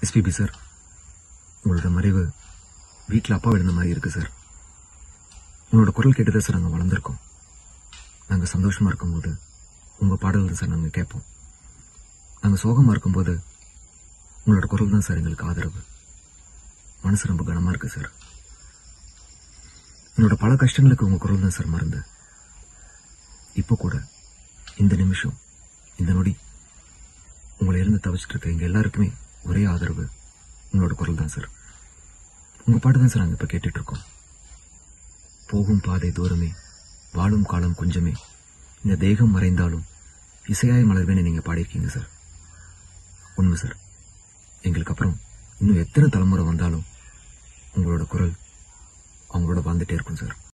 SPB sir உங்களோட மறைவு வீட்டில் அப்பா விழுந்த மாதிரி இருக்கு சார் உங்களோட குரல் கேட்டுதான் சார் நாங்கள் வளர்ந்துருக்கோம் நாங்கள் சந்தோஷமா இருக்கும்போது உங்கள் பாடல் தான் சார் நாங்கள் கேட்போம் நாங்கள் சோகமாக இருக்கும்போது உங்களோட குரல் தான் சார் எங்களுக்கு ஆதரவு மனசு ரொம்ப கனமா இருக்கு சார் என்னோட பல கஷ்டங்களுக்கு உங்க குரல் தான் சார் மருந்து இப்போ கூட இந்த நிமிஷம் இந்த நொடி உங்களை இருந்து தவிச்சிட்டு இருக்க எங்க எல்லாருக்குமே ஒரே ஆதரவு உங்களோட குரல் தான் சார் உங்க பாட்டு தான் சார் நாங்க இப்ப கேட்டுட்டு இருக்கோம் போகும் பாதை தூரமே வாழும் காலம் கொஞ்சமே இந்த தேகம் மறைந்தாலும் இசையாய் மலர்வேன்னு நீங்க பாடியிருக்கீங்க சார் உண்மை சார் எங்களுக்கு அப்புறம் இன்னும் எத்தனை தலைமுறை வந்தாலும் உங்களோட குரல் அவங்களோட வாழ்ந்துட்டே இருக்கும் சார்